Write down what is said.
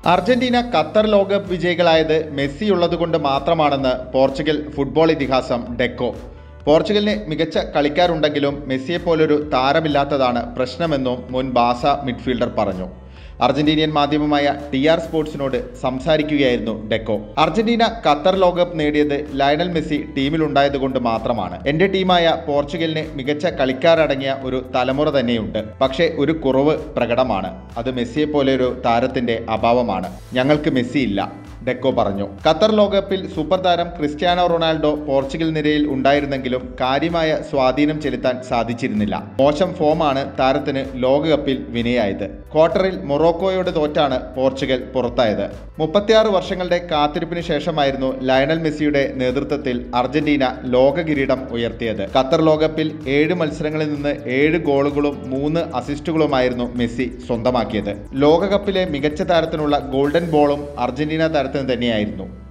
Argentina Qatar ലോകകപ്പ് വിജയികളായത് Messi ഉള്ളതുകൊണ്ട് മാത്രമാണെന്ന് പോർച്ചുഗൽ ഫുട്ബോൾ ഇതിഹാസം ഡെക്കോ പോർച്ചുഗലിന് മികച്ച കളിക്കാരുണ്ടെങ്കിലും മെസ്സിയെപ്പോലൊരു താരമില്ലാത്തതാണ് പ്രശ്നമെന്നും മുൻ ബാസ മിഡ്ഫീൽഡർ പറഞ്ഞു അർജന്റീനിയൻ മാധ്യമമായ ടി ആർ സ്പോർട്സിനോട് സംസാരിക്കുകയായിരുന്നു ഡെക്കോ അർജന്റീന ഖത്തർ ലോകകപ്പ് നേടിയത് ലയണൽ മെസ്സി ടീമിലുണ്ടായതുകൊണ്ട് മാത്രമാണ് എന്റെ ടീമായ പോർച്ചുഗലിന് മികച്ച കളിക്കാരടങ്ങിയ ഒരു തലമുറ തന്നെയുണ്ട് പക്ഷേ ഒരു കുറവ് പ്രകടമാണ് അത് മെസ്സിയെ പോലെ ഒരു താരത്തിന്റെ അഭാവമാണ് ഞങ്ങൾക്ക് മെസ്സി ഇല്ല ഡെക്കോ പറഞ്ഞു ഖത്തർ ലോകകപ്പിൽ സൂപ്പർ താരം ക്രിസ്ത്യാനോ റൊണാൾഡോ പോർച്ചുഗൽ നിരയിൽ ഉണ്ടായിരുന്നെങ്കിലും കാര്യമായ സ്വാധീനം ചെലുത്താൻ സാധിച്ചിരുന്നില്ല മോശം ഫോമാണ് താരത്തിന് ലോകകപ്പിൽ വിനയായത് ക്വാർട്ടറിൽ മൊറോക്കോയോട് തോറ്റാണ് പോർച്ചുഗൽ പുറത്തായത് മുപ്പത്തിയാറ് വർഷങ്ങളുടെ കാത്തിരിപ്പിന് ശേഷമായിരുന്നു ലയണൽ മെസ്സിയുടെ നേതൃത്വത്തിൽ അർജന്റീന ലോക കിരീടം ഉയർത്തിയത് ഖത്തർ ലോകകപ്പിൽ ഏഴ് മത്സരങ്ങളിൽ നിന്ന് ഏഴ് ഗോളുകളും മൂന്ന് അസിസ്റ്റുകളുമായിരുന്നു മെസ്സി സ്വന്തമാക്കിയത് ലോകകപ്പിലെ മികച്ച താരത്തിനുള്ള ഗോൾഡൻ ബോളും അർജന്റീന താരത്തിന് തന്നെയായിരുന്നു